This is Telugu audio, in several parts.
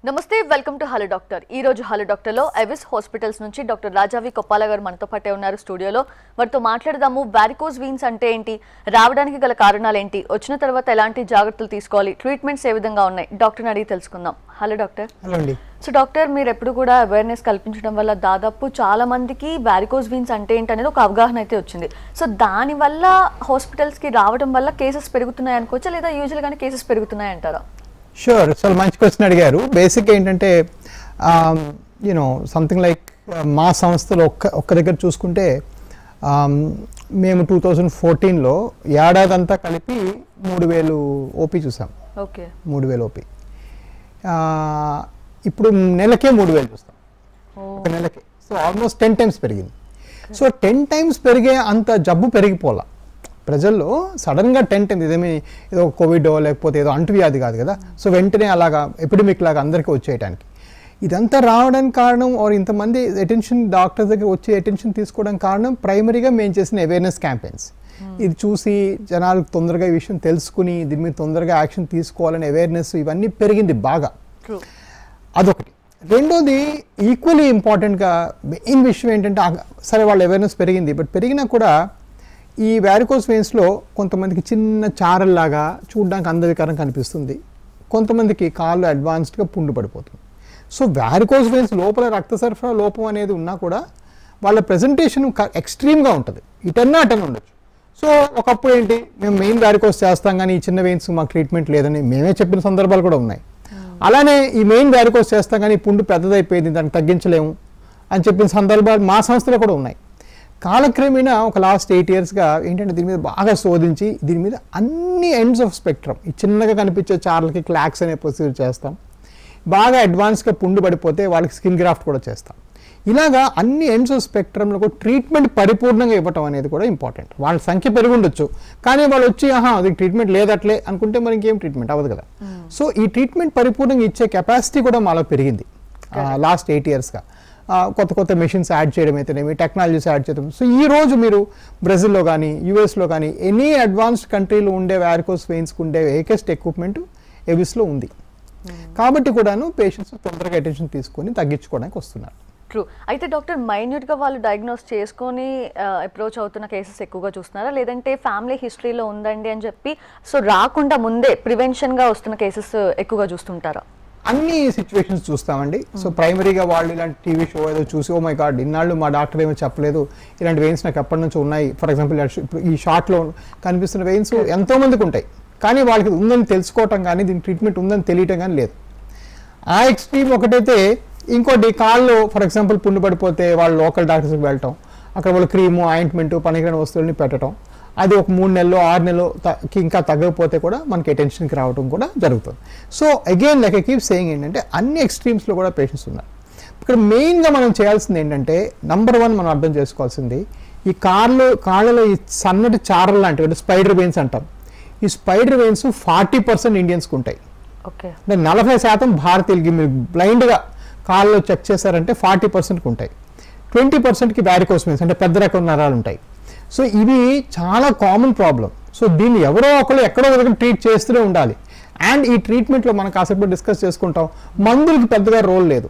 నమస్తే వెల్కమ్ టు హలో డాక్టర్ ఈ రోజు హలో డాక్టర్లో ఎవిస్ హాస్పిటల్స్ నుంచి డాక్టర్ రాజావి కొప్పాల గారు మనతో పాటే ఉన్నారు స్టూడియోలో వారితో మాట్లాడదాము వారికోజ్ వీన్స్ అంటే ఏంటి రావడానికి గల కారణాలు ఏంటి వచ్చిన తర్వాత ఎలాంటి జాగ్రత్తలు తీసుకోవాలి ట్రీట్మెంట్స్ ఏ విధంగా ఉన్నాయి డాక్టర్ని అడిగి తెలుసుకుందాం హలో డాక్టర్ హలో అండి సో డాక్టర్ మీరు ఎప్పుడు కూడా అవేర్నెస్ కల్పించడం వల్ల దాదాపు చాలా మందికి వారికోజ్ వీన్స్ అంటే ఏంటి అనేది ఒక అవగాహన అయితే వచ్చింది సో దానివల్ల హాస్పిటల్స్కి రావడం వల్ల కేసెస్ పెరుగుతున్నాయి అనుకోవచ్చా లేదా యూజువల్గానే కేసెస్ పెరుగుతున్నాయి అంటారా షూర్ చాలా మంచి క్వశ్చన్ అడిగారు బేసిక్ ఏంటంటే యూనో సంథింగ్ లైక్ మా సంస్థలో ఒక్క ఒక్క దగ్గర చూసుకుంటే um, మేము టూ థౌజండ్ ఫోర్టీన్లో ఏడాదంతా కలిపి మూడు వేలు ఓపీ చూసాం ఓకే మూడు వేలు ఓపీ ఇప్పుడు నెలకే మూడు వేలు చూస్తాం ఒక నెలకి సో ఆల్మోస్ట్ టెన్ టైమ్స్ పెరిగింది సో టెన్ టైమ్స్ పెరిగే అంత జబ్బు పెరిగిపోలా ప్రజల్లో సడన్గా టెన్ టైమ్స్ ఇదేమి ఏదో కోవిడ్ లేకపోతే ఏదో అంటువ్యాధి కాదు కదా సో వెంటనే అలాగా ఎపిడమిక్ లాగా అందరికీ వచ్చేయటానికి ఇదంతా రావడానికి కారణం ఆర్ ఇంతమంది అటెన్షన్ డాక్టర్ దగ్గర వచ్చే అటెన్షన్ తీసుకోవడానికి కారణం ప్రైమరీగా మేము చేసిన అవేర్నెస్ క్యాంపెయిన్స్ ఇది చూసి జనాలకు తొందరగా ఈ విషయం తెలుసుకుని దీని మీద తొందరగా యాక్షన్ తీసుకోవాలని అవేర్నెస్ ఇవన్నీ పెరిగింది బాగా ట్రూ అదొకటి రెండోది ఈక్వలీ ఇంపార్టెంట్గా మెయిన్ విషయం ఏంటంటే ఆ- సరే వాళ్ళ అవేర్నెస్ పెరిగింది బట్ పెరిగినా కూడా ఈ వ్యారికోస్ వెయిన్స్లో కొంతమందికి చిన్న చారల్లాగా చూడడానికి అందవికారం కనిపిస్తుంది కొంతమందికి కాళ్ళు అడ్వాన్స్డ్గా పుండు పడిపోతుంది సో వ్యారికోస్ వెయిన్స్ లోపల రక్త సరఫరా లోపం అనేది ఉన్నా కూడా వాళ్ళ ప్రజెంటేషన్ ఎక్స్ట్రీమ్గా ఉంటుంది ఇటన్నా అటన్నా ఉండొచ్చు సో ఒకప్పుడు ఏంటి మేము మెయిన్ వ్యారికోస్ చేస్తాం కానీ ఈ చిన్న వెయిన్స్ మాకు ట్రీట్మెంట్ లేదని మేమే చెప్పిన సందర్భాలు కూడా ఉన్నాయి అలానే ఈ మెయిన్ వ్యారికోస్ చేస్తాం కానీ ఈ పుండు పెద్దదైపోయింది దాన్ని తగ్గించలేము అని చెప్పిన సందర్భాలు మా సంస్థలో కూడా ఉన్నాయి కాలక్రమేణా ఒక లాస్ట్ ఎయిట్ ఇయర్స్గా ఏంటంటే దీని మీద బాగా శోధించి దీని మీద అన్ని ఎండ్స్ ఆఫ్ స్పెక్ట్రమ్ ఈ చిన్నగా కనిపించే చార్లకి క్లాక్స్ అనే ప్రొసీజర్ చేస్తాం బాగా అడ్వాన్స్గా పుండు పడిపోతే వాళ్ళకి స్కిన్ గ్రాఫ్ట్ కూడా చేస్తాం ఇలాగా అన్ని ఎండ్స్ ఆఫ్ స్పెక్ట్రమ్లో కూడా ట్రీట్మెంట్ పరిపూర్ణంగా ఇవ్వటం అనేది కూడా ఇంపార్టెంట్ వాళ్ళ సంఖ్య పెరుగుండొచ్చు కానీ వాళ్ళు వచ్చి ఆహా అది ట్రీట్మెంట్ లేదట్లే అనుకుంటే మనకి ఇంకేం ట్రీట్మెంట్ అవ్వదు కదా సో ఈ ట్రీట్మెంట్ పరిపూర్ణంగా ఇచ్చే కెపాసిటీ కూడా మాలో పెరిగింది లాస్ట్ ఎయిట్ ఇయర్స్గా కొత్త కొత్త మెషిన్స్ యాడ్ చేయడం అయితేనేమి టెక్నాలజీస్ యాడ్ చేయడం సో ఈ రోజు మీరు బ్రెజిల్లో కానీ యూఎస్లో కానీ ఎనీ అడ్వాన్స్డ్ కంట్రీలో ఉండే వ్యారికోస్ వెయిన్స్కి ఉండే ఏకెస్ట్ ఎక్విప్మెంట్ ఎవిస్లో ఉంది కాబట్టి కూడాను పేషెంట్స్ తొందరగా అటెన్షన్ తీసుకొని తగ్గించుకోవడానికి వస్తున్నారు ట్రూ అయితే డాక్టర్ మైన్యూట్ గా వాళ్ళు డయాగ్నోస్ చేసుకొని అప్రోచ్ అవుతున్న కేసెస్ ఎక్కువగా చూస్తున్నారా లేదంటే ఫ్యామిలీ హిస్టరీలో ఉందండి అని చెప్పి సో రాకుండా ముందే ప్రివెన్షన్ గా వస్తున్న కేసెస్ ఎక్కువగా చూస్తుంటారా అన్ని సిచ్యువేషన్స్ చూస్తామండి సో ప్రైమరీగా వాళ్ళు ఇలాంటి టీవీ షో ఏదో చూసి ఓ మై గాడ్ ఇన్నాళ్ళు మా డాక్టర్ ఏమో చెప్పలేదు ఇలాంటి వెయిన్స్ నాకు ఎప్పటి నుంచో ఉన్నాయి ఫర్ ఎగ్జాంపుల్ ఇప్పుడు ఈ షార్ట్లో కనిపిస్తున్న వెయిన్స్ ఎంతో మందికి ఉంటాయి కానీ వాళ్ళకి ఉందని తెలుసుకోవటం కానీ దీని ట్రీట్మెంట్ ఉందని తెలియటం కానీ లేదు ఆ ఎక్స్ట్రీమ్ ఒకటైతే ఇంకోటి కాళ్ళు ఫర్ ఎగ్జాంపుల్ పుండు పడిపోతే వాళ్ళు లోకల్ డాక్టర్స్కి వెళ్ళటం అక్కడ వాళ్ళు క్రీము ఆయింట్మెంట్ పనికిరాని వస్తువులని పెట్టడం అది ఒక మూడు నెలలు ఆరు నెలలు త- కి ఇంకా తగ్గకపోతే కూడా మనకి అటెన్షన్కి రావడం కూడా జరుగుతుంది so again like I keep saying ఏంటంటే అన్ని ఎక్స్ట్రీమ్స్లో కూడా పేషెంట్స్ ఉన్నారు ఇక్కడ మెయిన్గా మనం చేయాల్సింది ఏంటంటే నంబర్ వన్ మనం అర్థం చేసుకోవాల్సింది ఈ కార్లు కాళ్ళలో ఈ సన్నటి చారలు లాంటివి అంటే స్పైడర్ వెయిన్స్ అంటాం ఈ స్పైడర్ వెయిన్స్ ఫార్టీ పర్సెంట్ ఇండియన్స్కి ఉంటాయి ఓకే అంటే నలభై శాతం భారతీయులకి మీరు బ్లైండ్గా కాల్లో చెక్ చేశారంటే ఫార్టీ పర్సెంట్కి ఉంటాయి ట్వంటీ పర్సెంట్కి వ్యారికోస్ వెయిన్స్ అంటే పెద్ద రకం నరాలు ఉంటాయి సో ఇవి చాలా కామన్ ప్రాబ్లం సో దీన్ని ఎవరో ఒకరు ఎక్కడో ఒక దగ్గర ట్రీట్ చేస్తూనే ఉండాలి అండ్ ఈ ట్రీట్మెంట్లో మనం కాసేపు డిస్కస్ చేసుకుంటాం మందులకి పెద్దగా రోల్ లేదు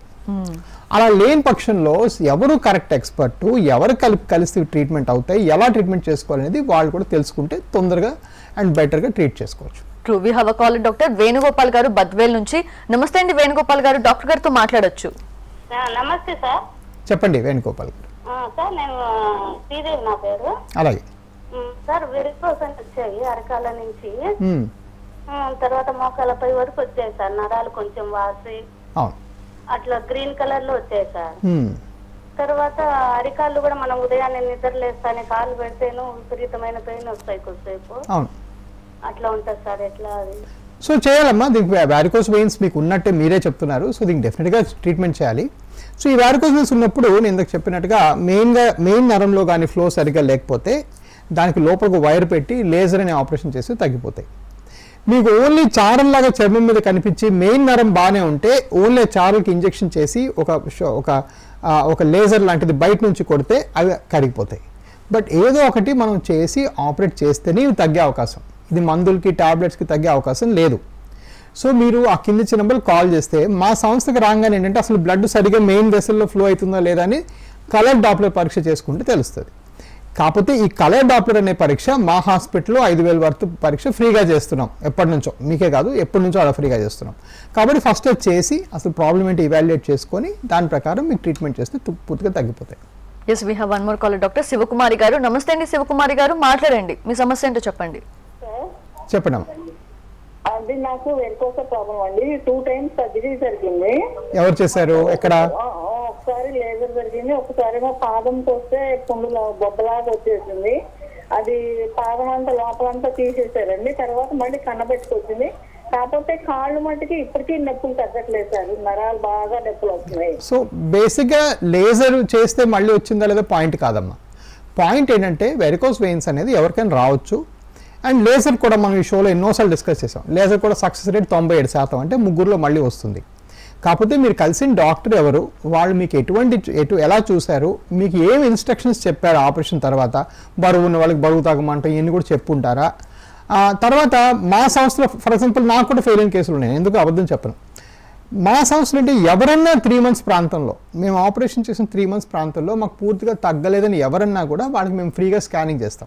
అలా లేని పక్షంలో ఎవరు కరెక్ట్ ఎక్స్పర్ట్ ఎవరు కలిపి కలిసి ట్రీట్మెంట్ అవుతాయి ఎలా ట్రీట్మెంట్ చేసుకోవాలనేది వాళ్ళు కూడా తెలుసుకుంటే తొందరగా అండ్ బెటర్గా ట్రీట్ చేసుకోవచ్చు true we have call doctor Venugopal గారు బద్వేల్ నుంచి నమస్తే అండి వేణుగోపాల్ గారు డాక్టర్ గారితో మాట్లాడొచ్చు ఆ, నమస్తే సార్ చెప్పండి వేణుగోపాల్ గారు ఆ, సార్ నేను శ్రీదేవి నా పేరు అలాగే ఉమ్, సార్ వెరికోస్ అని వచ్చాయి అరకాల నుంచి మ్మ్. ఉమ్, తర్వాత మోకాలపై వరకు వచ్చాయి సార్ నరాలు కొంచెం వాసి అవును అట్లా గ్రీన్ కలర్ లో వచ్చాయి సార్ మ్మ్. తర్వాత అరికాళ్ళు కూడా మనం ఉదయాన్నే నిద్ర లేస్తానే కాళ్ళు పెడితేను విపరీతమైన పెయిన్ వస్తాయి కొద్దిసేపు అవును అట్లా ఉంటుంది సార్ ఎట్లా అది సో చేయాలమ్మా దీనికి వ్యారికోస్ వెయిన్స్ మీకు ఉన్నట్టే మీరే చెప్తున్నారు సో దీనికి డెఫినెట్గా ట్రీట్మెంట్ చేయాలి సో ఈ వ్యారికోస్ వెయిన్స్ ఉన్నప్పుడు నేను ఇందాక చెప్పినట్టుగా మెయిన్గా మెయిన్ నరంలో కానీ ఫ్లో సరిగ్గా లేకపోతే దానికి లోపలకు వైర్ పెట్టి లేజర్ అనే ఆపరేషన్ చేసి తగ్గిపోతాయి మీకు ఓన్లీ చారల్లాగా చర్మం మీద కనిపించి మెయిన్ నరం బాగానే ఉంటే ఓన్లీ చారల్కి ఇంజెక్షన్ చేసి ఒక షో- ఒక ఆ, ఒక లేజర్ లాంటిది బయట నుంచి కొడితే అవి కరిగిపోతాయి బట్ ఏదో ఒకటి మనం చేసి ఆపరేట్ చేస్తేనే ఇవి తగ్గే అవకాశం ఇది మందులకి టాబ్లెట్స్కి తగ్గే అవకాశం లేదు సో మీరు ఆ కింద ఇచ్చిన నెంబర్ కాల్ చేస్తే మా సంస్థకి రాగానే ఏంటంటే అసలు బ్లడ్ సరిగ్గా మెయిన్ వెసల్లో ఫ్లో అవుతుందా లేదా అని కలర్ డాప్లర్ పరీక్ష చేసుకుంటే తెలుస్తుంది కాకపోతే ఈ కలర్ డాప్లర్ అనే పరీక్ష మా హాస్పిటల్లో ఐదు వేల వరకు పరీక్ష ఫ్రీగా చేస్తున్నాం ఎప్పటి నుంచో మీకే కాదు ఎప్పటి నుంచో అలా ఫ్రీగా చేస్తున్నాం కాబట్టి ఫస్ట్ అది చేసి అసలు ప్రాబ్లం ఏంటి ఇవాల్యుయేట్ చేసుకొని దాని ప్రకారం మీకు ట్రీట్మెంట్ చేస్తే తు- పూర్తిగా తగ్గిపోతాయి yes we have one more caller doctor Sivakumari గారు నమస్తే అండి శివకుమారి గారు మాట్లాడండి మీ సమస్య ఏంటో చెప్పండి చెప్పండి అమ్మా. అది నాకు వెనుకోస ప్రాబ్లం అండి టూ టైమ్స్ సర్జరీ జరిగింది ఎవరు చేశారు ఎక్కడ ఆ, ఆ, ఒకసారి లేజర్ జరిగింది ఒకసారి మా పాదం వస్తే పుండులో బొబ్బలాగా వచ్చేసింది అది పాదం అంతా లోపలంతా తీసేశారండి తర్వాత మళ్ళీ కన్నబెట్టుకొచ్చింది కాకపోతే కాళ్ళు మట్టుకి ఇప్పటికీ నొప్పులు తగ్గట్లేదు సార్ నరాలు బాగా నొప్పులు వస్తున్నాయి సో బేసిక్గా లేజర్ చేస్తే మళ్ళీ వచ్చిందా లేదా పాయింట్ కాదమ్మా పాయింట్ ఏంటంటే వెరికోస్ వెయిన్స్ అనేది ఎవరికైనా రావచ్చు అండ్ లేజర్ కూడా మనం ఈ షోలో ఎన్నోసార్లు డిస్కస్ చేసాం లేజర్ కూడా సక్సెస్ రేట్ తొంభై ఏడు శాతం అంటే ముగ్గురులో మళ్ళీ వస్తుంది కాకపోతే మీరు కలిసిన డాక్టర్ ఎవరు వాళ్ళు మీకు ఎటువంటి ఎటు ఎలా చూశారు మీకు ఏం ఇన్స్ట్రక్షన్స్ చెప్పారు ఆపరేషన్ తర్వాత బరువు ఉన్న వాళ్ళకి బరువు తగ్గమంటాం ఇవన్నీ కూడా చెప్పుంటారా ఆ, తర్వాత మా సంస్థలో ఫర్ ఎగ్జాంపుల్ నాకు కూడా ఫెయిల్ అయిన కేసులు ఉన్నాయి ఎందుకు అబద్ధం చెప్పను మా సంస్థలు అంటే ఎవరన్నా త్రీ మంత్స్ ప్రాంతంలో మేము ఆపరేషన్ చేసిన త్రీ మంత్స్ ప్రాంతంలో మాకు పూర్తిగా తగ్గలేదని ఎవరన్నా కూడా వాళ్ళకి మేము ఫ్రీగా స్కానింగ్ చేస్తాం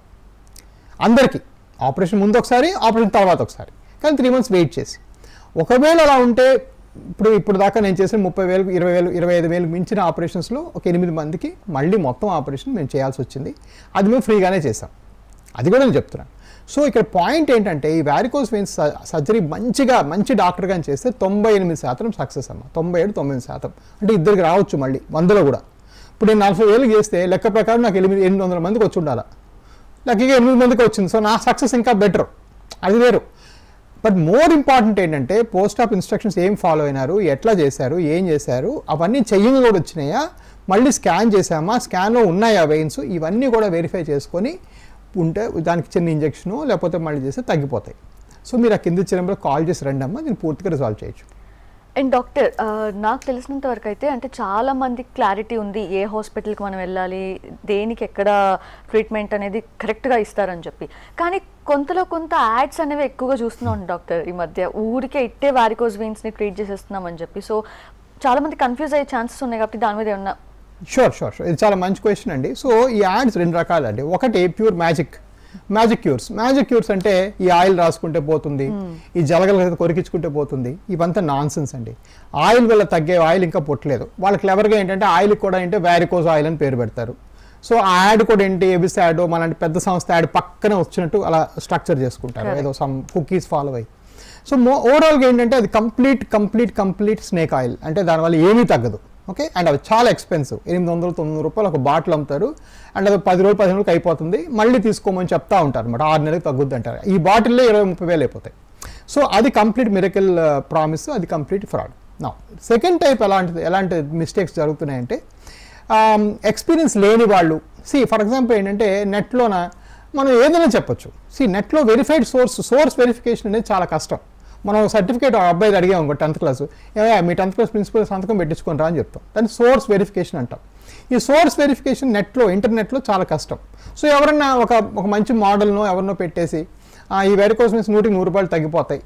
అందరికీ ఆపరేషన్ ముందు ఒకసారి ఆపరేషన్ తర్వాత ఒకసారి కానీ త్రీ మంత్స్ వెయిట్ చేసి ఒకవేళ అలా ఉంటే ఇప్పుడు ఇప్పుడు దాకా నేను చేసిన ముప్పై వేలు ఇరవై వేలు ఇరవై ఐదు వేలు మించిన ఆపరేషన్స్లో ఒక ఎనిమిది మందికి మళ్ళీ మొత్తం ఆపరేషన్ మేము చేయాల్సి వచ్చింది అది మేము ఫ్రీగానే చేసాం అది కూడా నేను చెప్తున్నాను సో ఇక్కడ పాయింట్ ఏంటంటే ఈ వ్యారికోస్ వెయిన్స్ సర్జరీ మంచిగా మంచి డాక్టర్ గాని చేస్తే తొంభై ఎనిమిది శాతం సక్సెస్ అమ్మ తొంభై ఏడు తొంభై ఎనిమిది శాతం అంటే ఇద్దరికి రావచ్చు మళ్ళీ వందలో కూడా ఇప్పుడు నేను నలభై వేలు చేస్తే లెక్క ప్రకారం నాకు ఎనిమిది ఎనిమిది వందల మందికి వచ్చి ఉండాలా లక్కీగా ఎనిమిది మందికి వచ్చింది సో నా సక్సెస్ ఇంకా బెటర్ అది వేరు బట్ మోర్ ఇంపార్టెంట్ ఏంటంటే పోస్ట్ ఆఫ్ ఇన్స్ట్రక్షన్స్ ఏం ఫాలో అయినారు ఎట్లా చేశారు ఏం చేశారు అవన్నీ చెయ్యంగా కూడా వచ్చినాయా మళ్ళీ స్కాన్ చేసామా స్కాన్లో ఉన్నాయా వెయిన్స్ ఇవన్నీ కూడా వెరిఫై చేసుకొని ఉంటే దానికి చిన్న ఇంజెక్షను లేకపోతే మళ్ళీ చేస్తే తగ్గిపోతాయి సో మీరు ఆ కింద ఇచ్చిన నెంబర్ కాల్ చేసి రండి అమ్మా దీన్ని పూర్తిగా రిజాల్వ్ చేయొచ్చు అండ్ డాక్టర్ ఆ, నాకు తెలిసినంత వరకు అయితే అంటే చాలా మంది క్లారిటీ ఉంది ఏ హాస్పిటల్కి మనం వెళ్ళాలి దేనికి ఎక్కడ ట్రీట్మెంట్ అనేది కరెక్ట్గా ఇస్తారని చెప్పి కానీ కొంతలో కొంత యాడ్స్ అనేవి ఎక్కువగా చూస్తున్నాం డాక్టర్ ఈ మధ్య ఊరికే ఇట్టే వారికోజ్ వెయిన్స్ని ట్రీట్ చేసేస్తున్నాం అని చెప్పి సో చాలా మంది కన్ఫ్యూజ్ అయ్యే ఛాన్సెస్ ఉన్నాయి కాబట్టి దాని మీద ఏమన్నా షూర్ షూర్ షూర్ ఇది చాలా మంచి క్వశ్చన్ అండి సో ఈ యాడ్స్ రెండు రకాలండి ఒకటి pure magic magic cures magic cures అంటే ఈ ఆయిల్ రాసుకుంటే పోతుంది ఈ జలగల కొరికించుకుంటే పోతుంది ఇవంతా నాన్ సెన్స్ అండి ఆయిల్ వల్ల తగ్గే ఆయిల్ ఇంకా పుట్టలేదు వాళ్ళు క్లెవర్గా ఏంటంటే ఆయిల్ కూడా ఏంటంటే వ్యారికోజ్ ఆయిల్ అని పేరు పెడతారు సో ఆ యాడ్ కూడా ఏంటి ఎబిస్ యాడ్ మనలాంటి పెద్ద సంస్థ యాడ్ పక్కన వచ్చినట్టు అలా స్ట్రక్చర్ చేసుకుంటారు ఏదో సమ్ కుకీస్ ఫాలో అయ్యి సో మో ఓవరాల్గా ఏంటంటే అది complete complete complete snake oil అంటే దానివల్ల ఏమీ తగ్గదు ఓకే అండ్ అవి చాలా ఎక్స్పెన్సివ్ ఎనిమిది వందలు తొమ్మిది రూపాయలు ఒక బాటిల్ అమ్ముతారు అండ్ అది పది రోజులు పదిహేను రోజులకి అయిపోతుంది మళ్ళీ తీసుకోమని చెప్తా ఉంటారు అనమాట ఆరు నెలలకు తగ్గుద్ది అంటారు ఈ బాటిల్లో ఇరవై ముప్పై వేలు అయిపోతాయి సో అది కంప్లీట్ మిరకల్ ప్రామిస్ అది కంప్లీట్ ఫ్రాడ్ నా సెకండ్ టైప్ ఎలాంటిది ఎలాంటి మిస్టేక్స్ జరుగుతున్నాయంటే ఎక్స్పీరియన్స్ లేని వాళ్ళు సి ఫర్ ఎగ్జాంపుల్ ఏంటంటే నెట్లోన మనం ఏదైనా చెప్పొచ్చు సి నెట్లో వెరిఫైడ్ సోర్స్ సోర్స్ వెరిఫికేషన్ అనేది చాలా కష్టం మనం సర్టిఫికేట్ అబ్బాయి అడిగాం అనుకో టెన్త్ క్లాస్ ఏమయ్యా మీ టెన్త్ క్లాస్ ప్రిన్సిపల్ సంతకం పెట్టించుకొని రా అని చెప్తాం దాన్ని సోర్స్ వెరిఫికేషన్ అంటాం ఈ సోర్స్ వెరిఫికేషన్ నెట్లో ఇంటర్నెట్లో చాలా కష్టం సో ఎవరన్నా ఒక ఒక మంచి మోడల్నో ఎవరినో పెట్టేసి "ఆ, ఈ వెరికోస్ మీన్స్ నూటికి నూరు రూపాయలు తగ్గిపోతాయి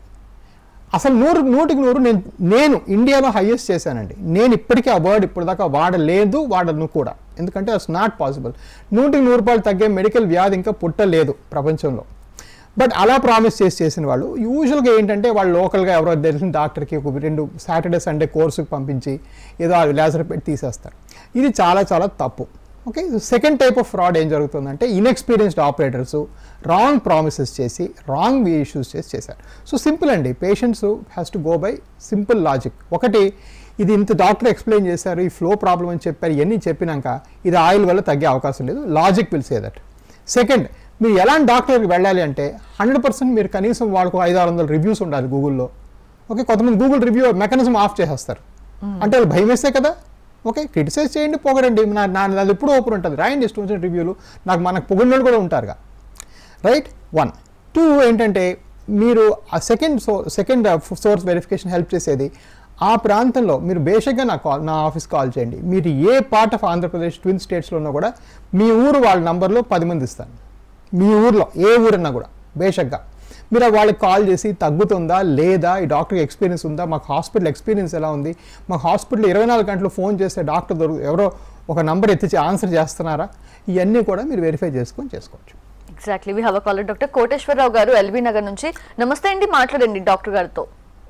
అసలు నూరు నూటికి నూరు నేను నేను ఇండియాలో హైయెస్ట్ చేశానండి నేను ఇప్పటికీ ఆ వర్డ్ ఇప్పటిదాకా వాడలేదు వాడను కూడా ఎందుకంటే అట్స్ నాట్ పాసిబుల్ నూటికి నూరు రూపాయలు తగ్గే మెడికల్ వ్యాధి ఇంకా పుట్టలేదు ప్రపంచంలో బట్ అలా ప్రామిస్ చేసి చేసిన వాళ్ళు యూజువల్గా ఏంటంటే వాళ్ళు లోకల్గా ఎవరో తెలిసిన డాక్టర్కి ఒక రెండు సాటర్డే సండే కోర్సుకి పంపించి ఏదో ఆ లేజర్ పెట్టి తీసేస్తారు ఇది చాలా చాలా తప్పు okay second type of fraud ఏం జరుగుతుందంటే ఇన్ఎక్స్పీరియన్స్డ్ ఆపరేటర్స్ రాంగ్ ప్రామిసెస్ చేసి రాంగ్ ఇష్యూస్ చేసి చేశారు సో సింపుల్ అండి patients has to go by simple logic ఒకటి ఇది ఇంత డాక్టర్ ఎక్స్ప్లెయిన్ చేశారు ఈ ఫ్లో ప్రాబ్లం అని చెప్పారు ఇవన్నీ చెప్పినాక ఇది ఆయిల్ వల్ల తగ్గే అవకాశం లేదు logic will say that second మీరు ఎలాంటి డాక్టర్కి వెళ్ళాలి అంటే హండ్రెడ్ పర్సెంట్ మీరు కనీసం వాళ్ళకు ఐదు ఆరు వందల రివ్యూస్ ఉండాలి గూగుల్లో ఓకే కొంతమంది గూగుల్ రివ్యూ మెకానిజం ఆఫ్ చేసేస్తారు అంటే వాళ్ళు భయం వేస్తే కదా ఓకే క్రిటిసైజ్ చేయండి పొగడండి నా నా అది ఎప్పుడు ఓపెన్ ఉంటుంది రాయండి ఇష్టం వచ్చిన రివ్యూలు నాకు మనకు పొగిడినోళ్ళు కూడా ఉంటారుగా రైట్ వన్ టూ ఏంటంటే మీరు ఆ second so second source verification help చేసేది ఆ ప్రాంతంలో మీరు బేసిక్గా నా కాల్ నా ఆఫీస్ కాల్ చేయండి మీరు ఏ పార్ట్ ఆఫ్ ఆంధ్రప్రదేశ్ ట్విన్ స్టేట్స్లో ఉన్నా కూడా మీ ఊరు వాళ్ళ నంబర్లో పది మంది ఇస్తాను మీ ఊర్లో ఏ ఊరన్నా కూడా బేషక్గా మీరు వాళ్ళకి కాల్ చేసి తగ్గుతుందా లేదా ఈ డాక్టర్కి ఎక్స్పీరియన్స్ ఉందా మాకు హాస్పిటల్ ఎక్స్పీరియన్స్ ఎలా ఉంది మాకు హాస్పిటల్ ఇరవై నాలుగు గంటలు ఫోన్ చేస్తే డాక్టర్ దొరుకు ఎవరో ఒక నంబర్ ఎత్తిచి ఆన్సర్ చేస్తున్నారా ఇవన్నీ కూడా మీరు వెరిఫై చేసుకొని చేసుకోవచ్చు exactly we have a caller doctor Koteswara Rao L B Nagar నుంచి నమస్తే అండి మాట్లాడండి డాక్టర్ గారితో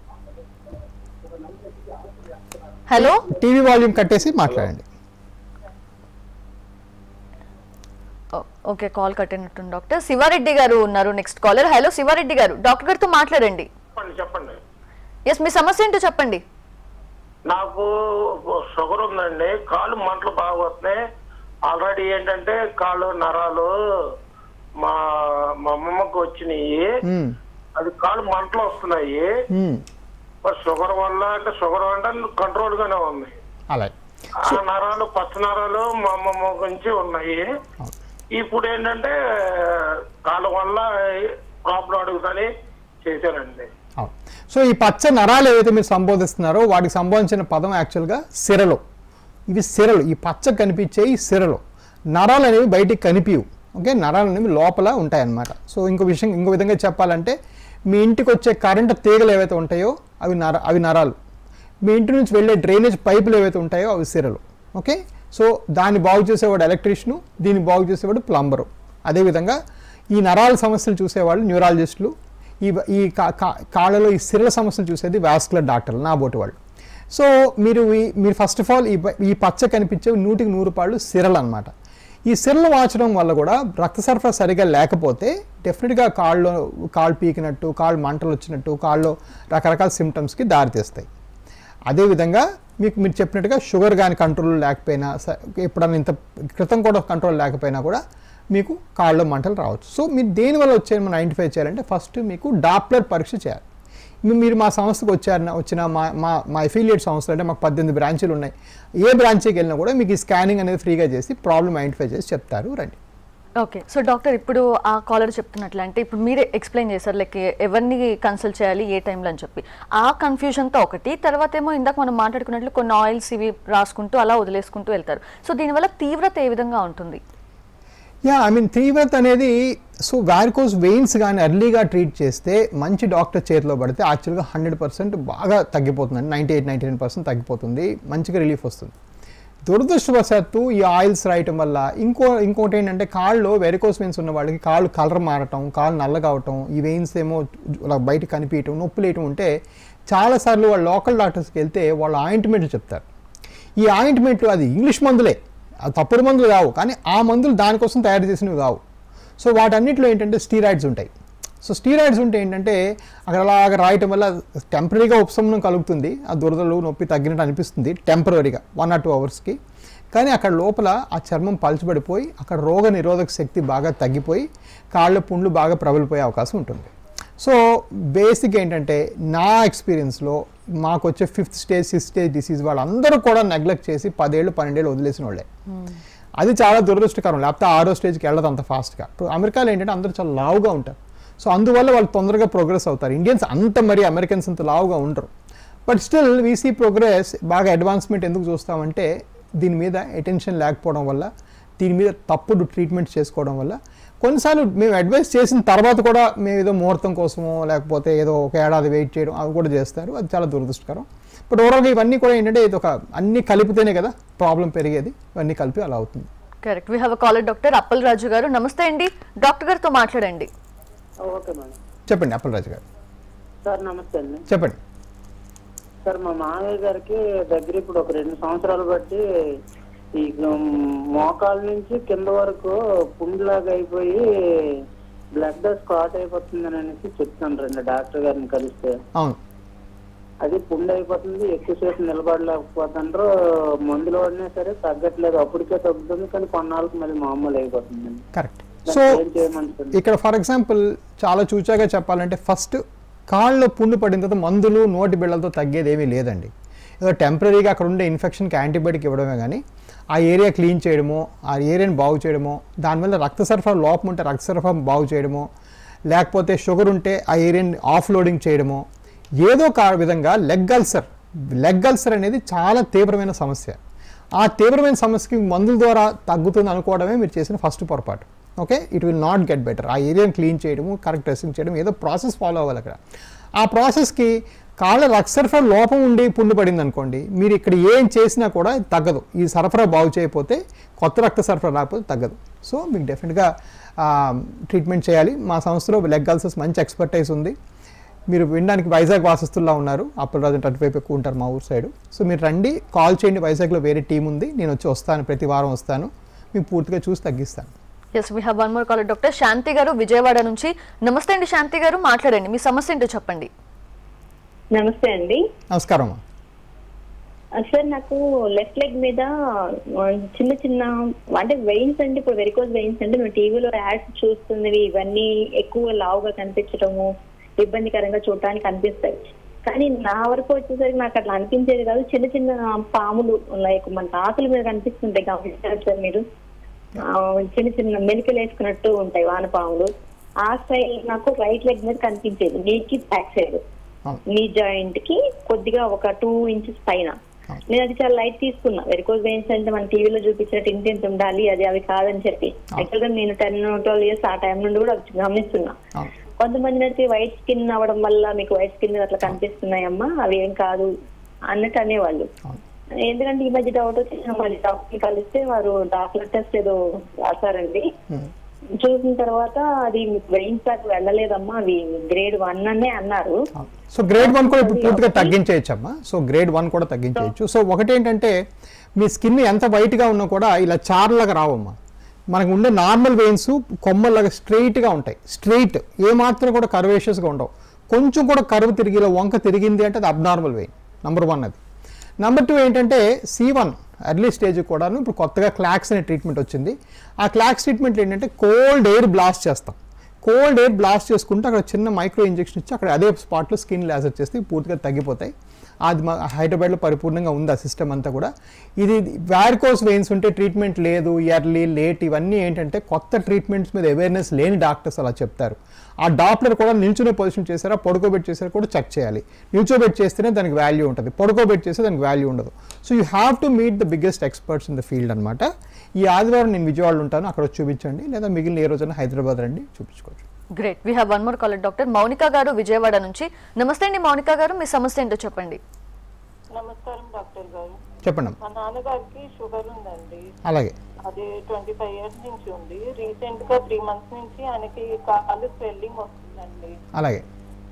హలో టీవీ వాల్యూమ్ కట్టేసి మాట్లాడండి ఓకే కాల్ కట్టినట్టుంది డాక్టర్ శివారెడ్డి గారు ఉన్నారు నెక్స్ట్ కాలర్ హలో శివారెడ్డి గారు డాక్టర్ గారితో మాట్లాడండి చెప్పండి చెప్పండి ఎస్ మీ సమస్య ఏంటో చెప్పండి నాకు షుగర్ ఉందండి కాళ్ళు మంటలు బాగా వస్తున్నాయి ఆల్రెడీ ఏంటంటే కాళ్ళు నరాలు మా మా అమ్మమ్మకి వచ్చినాయి మ్మ్. అది కాళ్ళు మంటలు వస్తున్నాయి మ్మ్. మరి షుగర్ వల్ల అంటే షుగర్ అంటే కంట్రోల్ గానే ఉంది అలాగే ఆ నరాలు పచ్చ నరాలు మా అమ్మమ్మ నుంచి ఉన్నాయి ఇప్పుడు ఏంటంటే కాళ్ళ వల్ల ప్రాబ్లం అడుగుతాని చేశానండి అవును సో ఈ పచ్చ నరాలు ఏవైతే మీరు సంబోధిస్తున్నారో వాటికి సంబంధించిన పదం యాక్చువల్గా సిరలు ఇవి సిరలు ఈ పచ్చ కనిపించే ఈ సిరలు నరాలు అనేవి బయటికి కనిపించవు ఓకే నరాలు అనేవి లోపల ఉంటాయన్నమాట సో ఇంకో విషయం ఇంకో విధంగా చెప్పాలంటే మీ ఇంటికి వచ్చే కరెంట్ తీగలు ఏవైతే ఉంటాయో అవి నర అవి నరాలు మీ ఇంటి నుంచి వెళ్ళే డ్రైనేజ్ పైపులు ఏవైతే ఉంటాయో అవి సిరలు ఓకే సో దాన్ని బాగు చేసేవాడు ఎలక్ట్రీషియను దీన్ని బాగు చేసేవాడు ప్లంబరు అదేవిధంగా ఈ నరాల సమస్యలు చూసేవాళ్ళు న్యూరాలజిస్టులు ఈ ఈ కా- కా- కాళ్ళలో ఈ సిరల సమస్యలు చూసేది వాస్కులర్ డాక్టర్లు నా బోటి వాళ్ళు సో మీరు ఈ- మీరు ఫస్ట్ ఆఫ్ ఆల్ ఈ ప- ఈ పచ్చ కనిపించే నూటికి నూరు పాళ్ళు సిరలు అనమాట ఈ సిరలు వాచడం వల్ల కూడా రక్త సరఫరా సరిగా లేకపోతే డెఫినెట్గా కాళ్ళు కాళ్ళు పీకినట్టు కాళ్ళు మంటలు వచ్చినట్టు కాళ్ళు రకరకాల సిమ్టమ్స్కి దారితీస్తాయి అదేవిధంగా మీకు మీరు చెప్పినట్టుగా షుగర్ కానీ కంట్రోల్ లేకపోయినా స- ఎప్పుడన్నా ఇంత క్రితం కూడా కంట్రోల్ లేకపోయినా కూడా మీకు కాళ్ళలో మంటలు రావచ్చు సో మీరు దేనివల్ల వచ్చాయని మనం ఐడెంటిఫై చేయాలంటే ఫస్ట్ మీకు డాప్లర్ పరీక్ష చేయాలి మీ- మీరు మా సంస్థకు వచ్చారన్న వచ్చిన మా మా మా అఫిలియేట్ సంస్థలు అంటే మాకు పద్దెనిమిది బ్రాంచీలు ఉన్నాయి ఏ బ్రాంచ్కి వెళ్ళినా కూడా మీకు ఈ స్కానింగ్ అనేది ఫ్రీగా చేసి ప్రాబ్లమ్ ఐడెంటిఫై చేసి చెప్తారు రండి ఓకే సో డాక్టర్ ఇప్పుడు ఆ కాలర్ చెప్తున్నట్లు అంటే ఇప్పుడు మీరే ఎక్స్ప్లెయిన్ చేశారు లైక్ ఎవరిని కన్సల్ట్ చేయాలి ఏ టైంలో అని చెప్పి ఆ కన్ఫ్యూజన్తో ఒకటి తర్వాత ఏమో ఇందాక మనం మాట్లాడుకున్నట్లు కొన్ని ఆయిల్స్ ఇవి రాసుకుంటూ అలా వదిలేసుకుంటూ వెళ్తారు సో దీనివల్ల తీవ్రత ఏ విధంగా ఉంటుంది యా ఐ మీన్ తీవ్రత అనేది సో వ్యారికోస్ వెయిన్స్ కానీ ఎర్లీగా ట్రీట్ చేస్తే మంచి డాక్టర్ చేతిలో పడితే యాక్చువల్గా హండ్రెడ్ పర్సెంట్ బాగా తగ్గిపోతుంది ninety eight ninety nine percent తగ్గిపోతుంది మంచిగా రిలీఫ్ వస్తుంది దురదృష్టవశాత్తు ఈ ఆయిల్స్ రాయటం వల్ల ఇంకో ఇంకోటి ఏంటంటే కాళ్ళు వెరికోస్ వెయిన్స్ ఉన్న వాళ్ళకి కాళ్ళు కలర్ మారటం కాళ్ళు నల్లగా అవటం ఈ వెయిన్స్ ఏమో ఇలా బయట కనిపించటం నొప్పి లేయటం ఉంటే చాలాసార్లు వాళ్ళు లోకల్ డాక్టర్స్కి వెళ్తే వాళ్ళు ఆయింట్మెంట్లు చెప్తారు ఈ ఆయింట్మెంట్లు అది ఇంగ్లీష్ మందులే అది తప్పుడు మందులు కావు కానీ ఆ మందులు దానికోసం తయారు చేసినవి కావు సో వాటన్నిటిలో ఏంటంటే స్టీరాయిడ్స్ ఉంటాయి సో స్టీరాయిడ్స్ ఉంటే ఏంటంటే అక్కడ అలాగ రాయటం వల్ల టెంపరీగా ఉపశమనం కలుగుతుంది ఆ దురదలు నొప్పి తగ్గినట్టు అనిపిస్తుంది టెంపరీగా వన్ ఆర్ టూ అవర్స్కి కానీ అక్కడ లోపల ఆ చర్మం పలచబడిపోయి అక్కడ రోగ నిరోధక శక్తి బాగా తగ్గిపోయి కాళ్ళ పుండ్లు బాగా ప్రబలిపోయే అవకాశం ఉంటుంది సో బేసిక్ ఏంటంటే నా ఎక్స్పీరియన్స్లో మాకు వచ్చే fifth stage sixth stage disease వాళ్ళందరూ కూడా నెగ్లెక్ట్ చేసి పదేళ్ళు పన్నెండేళ్ళు వదిలేసిన వాళ్ళే అది చాలా దురదృష్టకరం లేకపోతే ఆరో స్టేజ్కి వెళ్ళదు అంత ఫాస్ట్గా ఇప్పుడు అమెరికాలో ఏంటంటే అందరూ చాలా లావుగా ఉంటారు సో అందువల్ల వాళ్ళు తొందరగా ప్రోగ్రెస్ అవుతారు ఇండియన్స్ అంత మరి అమెరికన్స్ అంత లావుగా ఉండరు బట్ స్టిల్ వీసీ ప్రోగ్రెస్ బాగా అడ్వాన్స్మెంట్ ఎందుకు చూస్తామంటే దీని మీద అటెన్షన్ లేకపోవడం వల్ల దీని మీద తప్పుడు ట్రీట్మెంట్ చేసుకోవడం వల్ల కొన్నిసార్లు మేము అడ్వైస్ చేసిన తర్వాత కూడా మేము ఏదో ముహూర్తం కోసమో లేకపోతే ఏదో ఒక ఏడాది వెయిట్ చేయడం అవి కూడా చేస్తారు అది చాలా దురదృష్టకరం బట్ ఓవరాల్గా ఇవన్నీ కూడా ఏంటంటే ఇది ఒక అన్ని కలిపితేనే కదా ప్రాబ్లం పెరిగేది ఇవన్నీ కలిపి అలా అవుతుంది correct we have a caller doctor Appal Raju గారు నమస్తే అండి డాక్టర్ గారితో మాట్లాడండి ఓకే మేడం చెప్పండి అప్పలరాజు గారు సార్ నమస్తే అండి చెప్పండి సార్ మా మామయ్య గారికి దగ్గర ఇప్పుడు ఒక రెండు సంవత్సరాలు బట్టి ఈ మోకాల నుంచి కింద వరకు పుండ్లాగా అయిపోయి బ్లడ్ స్కాట్ అయిపోతుందని అనేసి చెప్తాను రండి డాక్టర్ గారిని కలిస్తే అవును అది పుండు అయిపోతుంది ఎక్కువసేపు నిలబడలేకపోతుండ్రు మందులు వాడినా సరే తగ్గట్లేదు అప్పటికే తగ్గుతుంది కానీ కొన్నాళ్ళకి మళ్ళీ మామూలు అయిపోతుందండి కరెక్ట్ దానికి సో ఏం చేయమంటారు ఇక్కడ ఫర్ ఎగ్జాంపుల్ చాలా చూచాగా చెప్పాలంటే ఫస్ట్ కాళ్ళలో పుండు పడిన తర్వాత మందులు నోటి బిళ్ళలతో తగ్గేది ఏమీ లేదండి ఏదో టెంపరీగా అక్కడ ఉండే ఇన్ఫెక్షన్కి యాంటీబయాటిక్ ఇవ్వడమే కానీ ఆ ఏరియా క్లీన్ చేయడమో ఆ ఏరియాని బాగు చేయడమో దానివల్ల రక్త సరఫరా లోపం ఉంటే రక్త సరఫరా బాగు చేయడమో లేకపోతే షుగర్ ఉంటే ఆ ఏరియాని ఆఫ్ లోడింగ్ చేయడమో ఏదో ఒక విధంగా లెగ్ అల్సర్ లెగ్ అల్సర్ అనేది చాలా తీవ్రమైన సమస్య ఆ తీవ్రమైన సమస్యకి మందుల ద్వారా తగ్గుతుంది అనుకోవడమే మీరు చేసిన ఫస్ట్ పొరపాటు okay it will not get better ఆ ఏరియాని క్లీన్ చేయడము కరెక్ట్ డ్రెస్సింగ్ చేయడం ఏదో ప్రాసెస్ ఫాలో అవ్వాలి అక్కడ ఆ ప్రాసెస్కి కాళ్ళ రక్త సరఫరా లోపం ఉండి పుండు పడింది అనుకోండి మీరు ఇక్కడ ఏం చేసినా కూడా ఇది తగ్గదు ఈ సరఫరా బాగు చేయకపోతే కొత్త రక్త సరఫరా రాకపోతే తగ్గదు సో మీకు డెఫినెట్గా ట్రీట్మెంట్ చేయాలి మా సంస్థలో లెగ్ అల్సర్స్ మంచి ఎక్స్పర్టైజ్ ఉంది మీరు వినడానికి వైజాగ్ వాసస్తుల్లా ఉన్నారు అప్పుడు రాజు అటువైపు ఎక్కువ ఉంటారు మా ఊరు సైడ్ సో మీరు రండి కాల్ చేయండి వైజాగ్లో వేరే టీం ఉంది నేను వచ్చి వస్తాను ప్రతి వారం వస్తాను మీకు పూర్తిగా చూసి తగ్గిస్తాను yes we have one more caller doctor Shanti గారు విజయవాడ నుంచి నమస్తే అండి శాంతి గారు మాట్లాడండి మీ సమస్య ఏంటో చెప్పండి నమస్తే అండి నమస్కారం అమ్మా. ఆ, సార్ నాకు లెఫ్ట్ లెగ్ మీద ఆ, చిన్న చిన్న అంటే వెయిన్స్ అంటే ఇప్పుడు వెరికోజ్ వెయిన్స్ అంటే మేము టీవీలో యాడ్స్ చూస్తున్నవి ఇవన్నీ ఎక్కువ లావుగా కనిపించడము ఇబ్బందికరంగా చూడటానికి అనిపిస్తాయి కానీ నా వరకు వచ్చేసరికి నాకు అట్లా అనిపించేది కాదు చిన్న చిన్న పాములు లైక్ మన ఆకుల మీద కనిపిస్తుంటాయి గమనించారు సార్ మీరు ఆ, చిన్న చిన్న మెలికలు వేసుకున్నట్టు ఉంటాయి వానపాములు ఆ సైడ్ నాకు రైట్ లెగ్ మీద కనిపించేది నీకి బ్యాక్ సైడ్ అవును. నీ జాయింట్ కి కొద్దిగా ఒక టూ ఇంచెస్ పైన నేను అది చాలా లైట్ తీసుకున్నా వెరికోజ్ వెయిన్స్ అంటే మన టీవీలో చూపించినట్టు ఇంత ఇంత ఉండాలి అది అవి కాదని చెప్పి యాక్చువల్ గా నేను టెన్ ట్వెల్వ్ ఇయర్స్ ఆ టైం నుండి కూడా అది గమనిస్తున్నా అవును. కొంతమంది అయితే వైట్ స్కిన్ అవ్వడం వల్ల మీకు వైట్ స్కిన్ అట్లా కనిపిస్తున్నాయమ్మా అవి ఏం కాదు అన్నట్టు అనేవాళ్ళు అవును. ఎందుకంటే ఈ మధ్య డౌట్ వచ్చి మళ్ళీ డాక్టర్ కలిస్తే వారు డాక్టర్ టెస్ట్ ఏదో రాశారండి Hmm. చూసిన తర్వాత అది వెయిన్స్ దాకా వెళ్ళలేదమ్మా అవి గ్రేడ్ వన్ అనే అన్నారు సో గ్రేడ్ వన్ కూడా ఇప్పుడు పూర్తిగా తగ్గించేయచ్చమ్మా సో గ్రేడ్ వన్ కూడా తగ్గించేయచ్చు సో ఒకటి ఏంటంటే మీ స్కిన్ ఎంత వైట్గా ఉన్నా కూడా ఇలా చార్లాగా రావమ్మా మనకు ఉండే నార్మల్ వెయిన్స్ కొమ్మలాగా స్ట్రైట్గా ఉంటాయి స్ట్రైట్ ఏమాత్రం కూడా కర్వేషియస్గా ఉండవు కొంచెం కూడా కరువు తిరిగి ఇలా వంక తిరిగింది అంటే అది అబ్నార్మల్ వెయిన్ నెంబర్ వన్ అది నెంబర్ టూ ఏంటంటే సి వన్ ఎర్లీ స్టేజ్ కూడాను ఇప్పుడు కొత్తగా క్లాక్స్ అనే ట్రీట్మెంట్ వచ్చింది ఆ క్లాక్స్ ట్రీట్మెంట్ ఏంటంటే కోల్డ్ ఎయిర్ బ్లాస్ట్ చేస్తాం కోల్డ్ ఎయిర్ బ్లాస్ట్ చేసుకుంటే అక్కడ చిన్న మైక్రో ఇంజెక్షన్ ఇచ్చి అక్కడ అదే స్పాట్లో స్కిన్ లేజర్ చేస్తే పూర్తిగా తగ్గిపోతాయి అది మా హైదరాబాద్లో పరిపూర్ణంగా ఉంది ఆ సిస్టమ్ అంతా కూడా ఇది వ్యారికోస్ వెయిన్స్ ఉంటే ట్రీట్మెంట్ లేదు ఇయర్లీ లేట్ ఇవన్నీ ఏంటంటే కొత్త ట్రీట్మెంట్స్ మీద అవేర్నెస్ లేని డాక్టర్స్ అలా చెప్తారు ఆ డాక్టర్ కూడా నిల్చునే పొజిషన్ చేశారా పడుకోబెట్టి చేశారా కూడా చెక్ చేయాలి నిల్చోబెట్టి చేస్తేనే దానికి వాల్యూ ఉంటుంది పడుకోబెట్టి చేస్తే దానికి వాల్యూ ఉండదు so you have to meet the biggest experts in the field అనమాట ఈ ఆదివారం నేను విజయవాడలో ఉంటాను అక్కడ వచ్చి చూపించండి లేదా మిగిలిన ఏ రోజైనా హైదరాబాద్ రండి చూపించుకోవచ్చు great we have one more caller doctor Mounika గారు విజయవాడ నుంచి నమస్తే అండి మౌనిక గారు మీ సమస్య ఏంటో చెప్పండి నమస్కారం డాక్టర్ గారు చెప్పండి అమ్మా. మా నాన్నగారికి షుగర్ ఉందండి అలాగే అది ట్వంటీ ఫైవ్ ఇయర్స్ నుంచి ఉంది రీసెంట్ గా త్రీ మంత్స్ నుంచి ఆయనకి కాళ్ళు స్వెల్లింగ్ వస్తుందండి అలాగే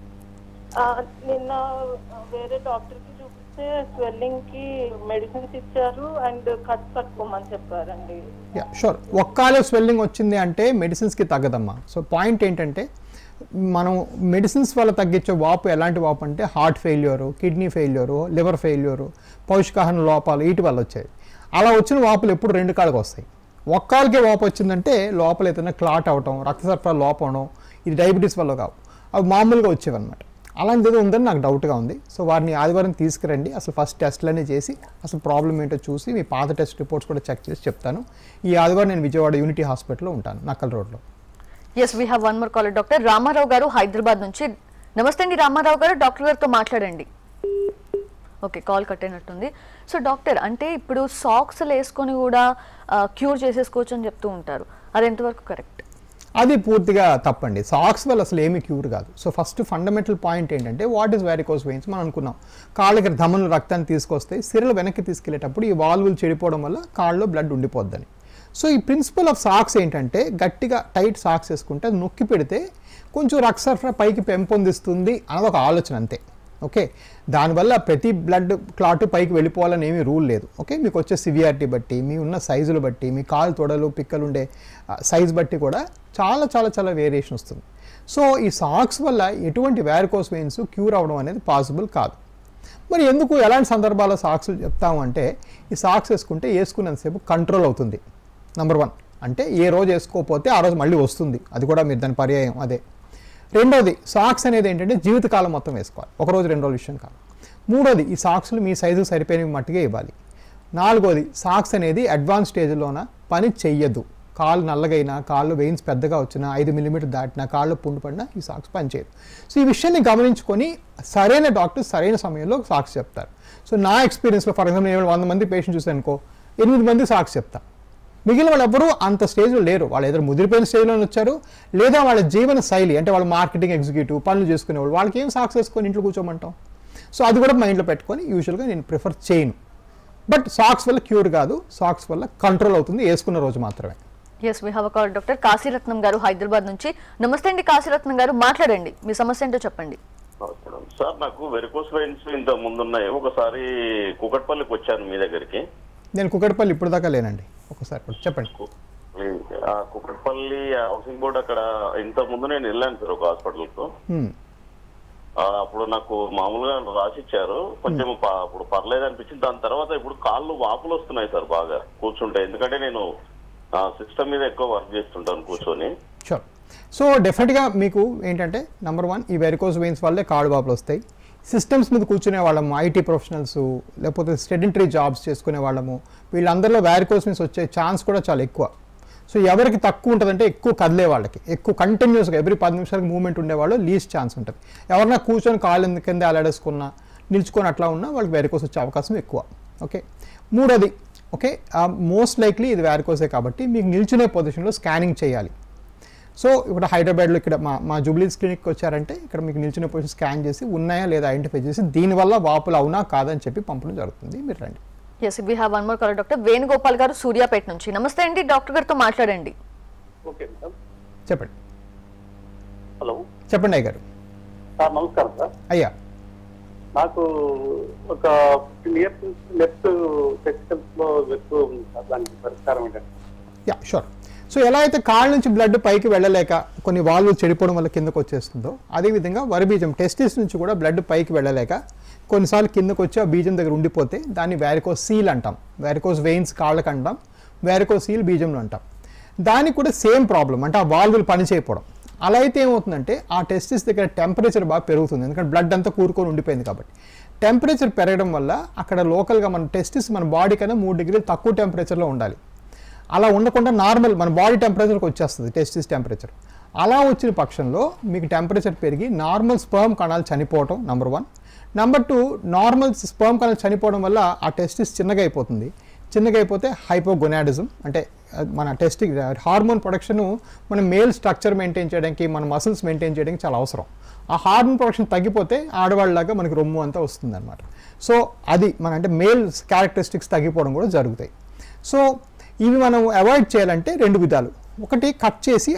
ఆ, నిన్న వేరే డాక్టర్ కి చూపిస్తే స్వెల్లింగ్ కి మెడిసిన్స్ ఇచ్చారు అండ్ కట్ కట్టుకోమని చెప్పారండి యా షూర్ ఒక్కాలే స్వెల్లింగ్ వచ్చింది అంటే మెడిసిన్స్కి తగ్గదమ్మా సో పాయింట్ ఏంటంటే మనం మెడిసిన్స్ వల్ల తగ్గించే వాపు ఎలాంటి వాపు అంటే heart failure kidney failure liver failure పౌష్టికాహార లోపాలు వీటి వల్ల వచ్చాయి అలా వచ్చిన వాపులు ఎప్పుడు రెండు కాళ్ళకి వస్తాయి ఒక్కాలకే వాపు వచ్చిందంటే లోపల ఏదైనా క్లాట్ అవటం రక్త సరఫరా లోపం అవడం ఇది డయాబెటీస్ వల్ల కావు అవి మామూలుగా వచ్చేవన్నమాట అలాంటిది ఏదో ఉందని నాకు డౌట్గా ఉంది సో వారిని ఆదివారం తీసుకురండి అసలు ఫస్ట్ టెస్ట్లన్నీ చేసి అసలు ప్రాబ్లం ఏంటో చూసి మీ పాత టెస్ట్ రిపోర్ట్స్ కూడా చెక్ చేసి చెప్తాను ఈ ఆదివారం నేను విజయవాడ యూనిటీ హాస్పిటల్లో ఉంటాను నక్కల్ రోడ్లో yes we have one more caller doctor Rama Rao గారు హైదరాబాద్ నుంచి నమస్తే అండి రామారావు గారు డాక్టర్ గారితో మాట్లాడండి ఓకే కాల్ కట్ అయినట్టుంది సో డాక్టర్ అంటే ఇప్పుడు సాక్స్ వేసుకొని కూడా క్యూర్ చేసేసుకోవచ్చు అని చెప్తూ ఉంటారు అది ఎంతవరకు కరెక్ట్ అది పూర్తిగా తప్పండి సాక్స్ వల్ల అసలు ఏమీ క్యూర్ కాదు సో ఫస్ట్ ఫండమెంటల్ పాయింట్ ఏంటంటే వాట్ ఈస్ వ్యారికోస్ వెయిన్స్ మనం అనుకున్నాం కాళ్ళ దగ్గర ధమనులు రక్తాన్ని తీసుకొస్తాయి సిరలు వెనక్కి తీసుకెళ్లేటప్పుడు ఈ వాల్వులు చెడిపోవడం వల్ల కాళ్ళలో బ్లడ్ ఉండిపోద్దని సో ఈ ప్రిన్సిపల్ ఆఫ్ సాక్స్ ఏంటంటే గట్టిగా టైట్ సాక్స్ వేసుకుంటే అది నొక్కి పెడితే కొంచెం రక్త సరఫరా పైకి పెంపొందిస్తుంది అన్నది ఒక ఆలోచన అంతే ఓకే దానివల్ల ప్రతి బ్లడ్ క్లాట్ పైకి వెళ్ళిపోవాలని ఏమీ రూల్ లేదు ఓకే మీకు వచ్చే సివియారిటీ బట్టి మీ ఉన్న సైజులు బట్టి మీ కాలు తొడలు పిక్కలు ఉండే సైజ్ బట్టి కూడా చాలా చాలా చాలా వేరియేషన్ వస్తుంది సో ఈ సాక్స్ వల్ల ఎటువంటి వ్యారికోస్ వెయిన్స్ క్యూర్ అవ్వడం అనేది పాసిబుల్ కాదు మరి ఎందుకు ఎలాంటి సందర్భాల్లో సాక్స్ చెప్తాము అంటే ఈ సాక్స్ వేసుకుంటే వేసుకున్నంతసేపు కంట్రోల్ అవుతుంది నెంబర్ వన్ అంటే ఏ రోజు వేసుకోకపోతే ఆ రోజు మళ్ళీ వస్తుంది అది కూడా మీరు దాని పర్యాయం అదే రెండోది సాక్స్ అనేది ఏంటంటే జీవితకాలం మొత్తం వేసుకోవాలి ఒక రోజు రెండు రోజుల విషయం కాదు మూడోది ఈ సాక్స్లు మీ సైజు సరిపోయిన మట్టుగా ఇవ్వాలి నాలుగోది సాక్స్ అనేది అడ్వాన్స్ స్టేజ్లోన పని చెయ్యదు కాళ్ళు నల్లగైనా కాళ్ళు వెయిన్స్ పెద్దగా వచ్చినా ఐదు మిల్లీమీటర్ దాటినా కాళ్ళు పుండు పడినా ఈ సాక్స్ పనిచేయదు సో ఈ విషయాన్ని గమనించుకొని సరైన డాక్టర్ సరైన సమయంలో సాక్స్ చెప్తారు సో నా ఎక్స్పీరియన్స్లో ఫర్ ఎగ్జాంపుల్ నేను వంద మంది పేషెంట్ చూసాను అనుకో ఎనిమిది మంది సాక్స్ చెప్తా మిగిలిన వాళ్ళు ఎవరు అంత స్టేజ్లో లేరు వాళ్ళు ఏదో ముదిరిపోయిన స్టేజ్లో వచ్చారు లేదా వాళ్ళ జీవన శైలి అంటే వాళ్ళ మార్కెటింగ్ ఎగ్జిక్యూటివ్ పనులు చేసుకునేవాళ్ళు వాళ్ళకి ఏం సాక్స్ వేసుకొని ఇంట్లో కూర్చోమంటాం సో అది కూడా మైండ్లో పెట్టుకొని యూజువల్గా నేను ప్రిఫర్ చేయను బట్ సాక్స్ వల్ల క్యూర్ కాదు సాక్స్ వల్ల కంట్రోల్ అవుతుంది వేసుకున్న రోజు మాత్రమే yes we have call doctor Kasiratnam గారు హైదరాబాద్ నుంచి నమస్తే అండి కాశీరత్నం గారు మాట్లాడండి మీ సమస్య ఏంటో చెప్పండి నమస్కారం. సార్ నాకు వెరికోస్ వెయిన్స్ ఇంత ముందున్నాయి ఒకసారి కుకట్పల్లికి వచ్చాను మీ దగ్గరికి నేను కుకట్పల్లి ఇప్పుడు దాకా లేనండి ఒకసారి కూడా చెప్పండి కు- ఆ కుకట్పల్లి హౌసింగ్ బోర్డ్ అక్కడ ఇంత ముందు నేను వెళ్ళాను సార్ ఒక హాస్పిటల్ కు Hmm. ఆ, అప్పుడు నాకు మామూలుగా రాసి ఇచ్చారు కొంచెం ప- అప్పుడు పర్లేదు అనిపించింది దాని తర్వాత ఇప్పుడు కాళ్ళు వాపులు వస్తున్నాయి సార్ బాగా కూర్చుంటే ఎందుకంటే నేను సిస్టమ్ మీద ఎక్కువ వర్క్ చేస్తుంటాను కూర్చొని షూర్ సో డెఫినెట్గా మీకు ఏంటంటే నెంబర్ వన్ ఈ వెరికోస్ వెయిన్స్ వల్లే కాళ్ళు బాపులు వస్తాయి సిస్టమ్స్ మీద కూర్చునే వాళ్ళము ఐటీ ప్రొఫెషనల్స్ లేకపోతే స్టెడెంటరీ జాబ్స్ చేసుకునే వాళ్ళము వీళ్ళందరిలో వ్యారికోస్ వెయిన్స్ వచ్చే ఛాన్స్ కూడా చాలా ఎక్కువ సో ఎవరికి తక్కువ ఉంటుందంటే ఎక్కువ కదిలే వాళ్ళకి ఎక్కువ కంటిన్యూస్గా ఎవ్రీ పది నిమిషాలకు మూవ్మెంట్ ఉండేవాళ్ళు లీస్ట్ ఛాన్స్ ఉంటుంది ఎవరన్నా కూర్చొని కాళ్ళు కింద అలాడేసుకున్నా నిల్చుకొని అట్లా ఉన్నా వాళ్ళకి వెరికోస్ వచ్చే అవకాశం ఎక్కువ ఓకే మూడోది ఓకే మోస్ట్ లైక్లీ ఇది వ్యారికోసే కాబట్టి మీకు నిల్చునే పొజిషన్లో స్కానింగ్ చేయాలి సో ఇక్కడ హైదరాబాద్లో ఇక్కడ మా మా జూబ్లీస్ క్లినిక్కి వచ్చారంటే ఇక్కడ మీకు నిల్చున్న పొజిషన్ స్కాన్ చేసి ఉన్నాయా లేదా ఐడెంటిఫై చేసి దీనివల్ల వాపులు అవునా కాదని చెప్పి పంపడం జరుగుతుంది మీరు రండి yes we have one more call doctor Venugopal గారు సూర్యాపేట నుంచి నమస్తే అండి డాక్టర్ గారితో మాట్లాడండి ఓకే మేడం చెప్పండి హలో చెప్పండి అయ్య గారు సార్ నమస్కారం సార్ అయ్యా నాకు ఒక ఫిఫ్టీన్ ఇయర్స్ లెఫ్ట్ టెక్స్టైల్స్ లో ఎక్కువ ఉంది సార్ దానికి పరిష్కారం ఏంటంటే యా షూర్ సో ఎలా అయితే కాళ్ళ నుంచి బ్లడ్ పైకి వెళ్ళలేక కొన్ని వాల్వ్ చెడిపోవడం వల్ల కిందకు వచ్చేస్తుందో అదేవిధంగా వరి బీజం టెస్టిస్ నుంచి కూడా బ్లడ్ పైకి వెళ్ళలేక కొన్నిసార్లు కిందకు వచ్చి ఆ బీజం దగ్గర ఉండిపోతే దాన్ని వ్యారికోస్ సీల్ అంటాం వ్యారికోస్ వెయిన్స్ కాళ్ళకి అంటాం వ్యారికోస్ సీల్ బీజంలో అంటాం దానికి కూడా సేమ్ ప్రాబ్లం అంటే ఆ వాల్వులు పని చేయకపోవడం అలా అయితే ఏమవుతుందంటే ఆ టెస్టిస్ దగ్గర టెంపరేచర్ బాగా పెరుగుతుంది ఎందుకంటే బ్లడ్ అంతా కూరుకొని ఉండిపోయింది కాబట్టి టెంపరేచర్ పెరగడం వల్ల అక్కడ లోకల్గా మన టెస్టిస్ మన బాడీ కన్నా మూడు డిగ్రీలు తక్కువ టెంపరేచర్లో ఉండాలి అలా ఉండకుండా నార్మల్ మన బాడీ టెంపరేచర్కి వచ్చేస్తుంది టెస్టిస్ టెంపరేచర్ అలా వచ్చిన పక్షంలో మీకు టెంపరేచర్ పెరిగి నార్మల్ స్పర్మ్ కణాలు చనిపోవటం number one number two normal sperm కణాలు చనిపోవడం వల్ల ఆ టెస్టిస్ చిన్నగా అయిపోతుంది చిన్నగా అయిపోతే హైపోగొనాడిజం అంటే ఆ, మన టెస్టిక్ హార్మోన్ ప్రొడక్షన్ మన మేల్ స్ట్రక్చర్ మెయింటైన్ చేయడానికి మన మసిల్స్ మెయింటైన్ చేయడానికి చాలా అవసరం ఆ హార్మోన్ ప్రొడక్షన్ తగ్గిపోతే ఆడవాళ్ళలాగా మనకి రొమ్ము అంతా వస్తుంది అనమాట సో అది మన అంటే మేల్ క్యారెక్టరిస్టిక్స్ తగ్గిపోవడం కూడా జరుగుతాయి సో ఇవి మనం అవాయిడ్ చేయాలంటే రెండు విధాలు ఒకటి కట్ చేసి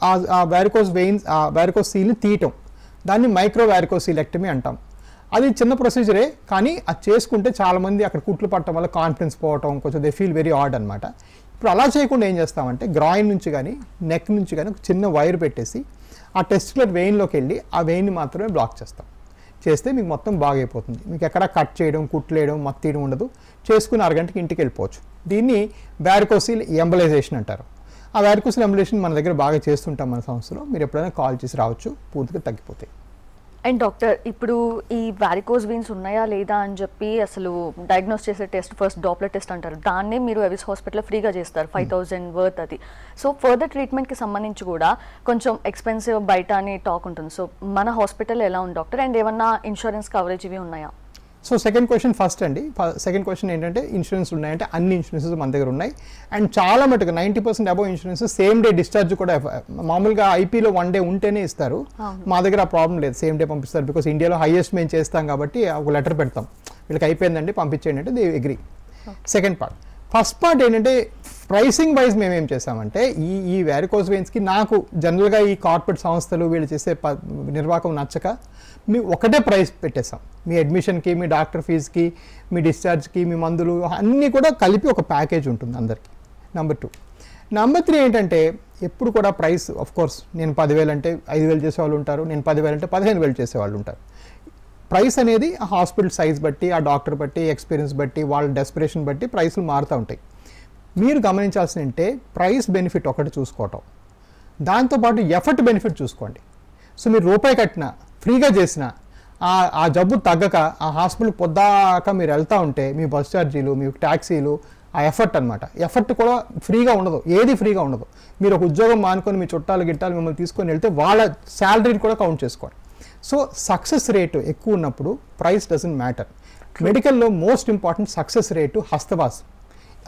ఆ వ్యారికోస్ వెయిన్స్ ఆ వ్యారికోస్ సీల్ని తీయటం దాన్ని మైక్రో వ్యారికోసీలెక్టమీ అంటాం అది చిన్న ప్రొసీజరే కానీ అది చేసుకుంటే చాలామంది అక్కడ కుట్లు పట్టడం వల్ల కాన్ఫిడెన్స్ పోవటం కొంచెం దే ఫీల్ వెరీ ఆడ్ అనమాట ఇప్పుడు అలా చేయకుండా ఏం చేస్తామంటే గ్రాయిన్ నుంచి కానీ నెక్ నుంచి కానీ ఒక చిన్న వైర్ పెట్టేసి ఆ టెస్టికులర్ వెయిన్లోకి వెళ్ళి ఆ వెయిన్ని మాత్రమే బ్లాక్ చేస్తాం చేస్తే మీకు మొత్తం బాగైపోతుంది మీకు ఎక్కడ కట్ చేయడం కుట్లేయడం మత్తు తీయడం ఉండదు చేసుకుని అరగంటకి ఇంటికి వెళ్ళిపోవచ్చు దీన్ని వ్యారికోసిల్ ఎంబలైజేషన్ అంటారు ఆ వ్యారికోసిల్ ఎంబలైజేషన్ మన దగ్గర బాగా చేస్తుంటాం మన సంస్థలో మీరు ఎప్పుడైనా కాల్ చేసి రావచ్చు పూర్తిగా తగ్గిపోతాయి అండ్ డాక్టర్ ఇప్పుడు ఈ వారికోజ్ వీన్స్ ఉన్నాయా లేదా అని చెప్పి అసలు డయాగ్నోస్ చేసే టెస్ట్ ఫస్ట్ డాప్లర్ టెస్ట్ అంటారు దాన్నే మీరు ఎవిస్ హాస్పిటల్లో ఫ్రీగా చేస్తారు ఫైవ్ థౌజండ్ వర్త్ అది సో ఫర్దర్ ట్రీట్మెంట్కి సంబంధించి కూడా కొంచెం ఎక్స్పెన్సివ్ బయట అని టాక్ ఉంటుంది సో మన హాస్పిటల్ ఎలా ఉంది డాక్టర్ అండ్ ఏమన్నా ఇన్సూరెన్స్ కవరేజ్ ఇవి ఉన్నాయా సో సెకండ్ క్వశ్చన్ ఫస్ట్ అండి సెకండ్ క్వశ్చన్ ఏంటంటే ఇన్సూరెన్స్ ఉన్నాయంటే అన్ని ఇన్సూరెన్సెస్ మన దగ్గర ఉన్నాయి అండ్ చాలా మటుకు ninety percent above insurance same day discharge కూడా మామూలుగా ఐపీలో వన్ డే ఉంటేనే ఇస్తారు మా దగ్గర ఆ ప్రాబ్లం లేదు సేమ్ డే పంపిస్తారు బికాస్ ఇండియాలో హైయెస్ట్ మేము చేస్తాం కాబట్టి ఒక లెటర్ పెడతాం వీళ్ళకి అయిపోయిందండి పంపించేయండి అంటే they agree second part first part ఏంటంటే ప్రైసింగ్ వైజ్ మేము ఏం చేసామంటే ఈ ఈ వ్యారికోస్ వెయిన్స్కి నాకు జనరల్గా ఈ కార్పొరేట్ సంస్థలు వీళ్ళు చేసే ప నిర్వాహకం నచ్చక మీ ఒకటే ప్రైస్ పెట్టేసాం మీ అడ్మిషన్కి మీ డాక్టర్ ఫీజుకి మీ డిశ్చార్జ్కి మీ మందులు అన్నీ కూడా కలిపి ఒక ప్యాకేజ్ ఉంటుంది అందరికీ నెంబర్ టూ నెంబర్ త్రీ ఏంటంటే ఎప్పుడు కూడా ప్రైస్ ఆఫ్ కోర్స్ నేను పదివేలు అంటే ఐదు వేలు చేసేవాళ్ళు ఉంటారు నేను పదివేలు అంటే పదిహేను వేలు చేసేవాళ్ళు ఉంటారు ప్రైస్ అనేది ఆ హాస్పిటల్ సైజ్ బట్టి ఆ డాక్టర్ బట్టి ఎక్స్పీరియన్స్ బట్టి వాళ్ళ డెస్పిరేషన్ బట్టి ప్రైస్లు మారుతూ ఉంటాయి మీరు గమనించాల్సిన అంటే ప్రైస్ బెనిఫిట్ ఒకటి చూసుకోవటం దాంతోపాటు ఎఫర్ట్ బెనిఫిట్ చూసుకోండి సో మీరు రూపాయి కట్టినా ఫ్రీగా చేసిన ఆ ఆ జబ్బు తగ్గక ఆ హాస్పిటల్కి పొద్దాక మీరు వెళ్తూ ఉంటే మీ బస్ ఛార్జీలు మీ ట్యాక్సీలు ఆ ఎఫర్ట్ అనమాట ఎఫర్ట్ కూడా ఫ్రీగా ఉండదు ఏది ఫ్రీగా ఉండదు మీరు ఒక ఉద్యోగం మానుకొని మీ చుట్టాలు గిట్టాలు మిమ్మల్ని తీసుకొని వెళ్తే వాళ్ళ శాలరీని కూడా కౌంట్ చేసుకోండి సో సక్సెస్ రేటు ఎక్కువ ఉన్నప్పుడు ప్రైస్ డజంట్ మ్యాటర్ మెడికల్లో మోస్ట్ ఇంపార్టెంట్ సక్సెస్ రేటు హస్తవాసం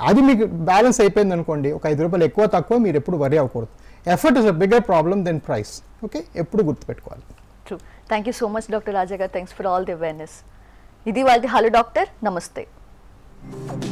అది మీకు బ్యాలెన్స్ అయిపోయింది అనుకోండి ఒక ఐదు రూపాయలు ఎక్కువ తక్కువ మీరు ఎప్పుడు వరి అవ్వకూడదు effort is a bigger problem then price okay ఎప్పుడు గుర్తుపెట్టుకోవాలి true thank you so much doctor Raja గారు thanks for all the awareness ఇది వాళ్ళ హలో డాక్టర్ నమస్తే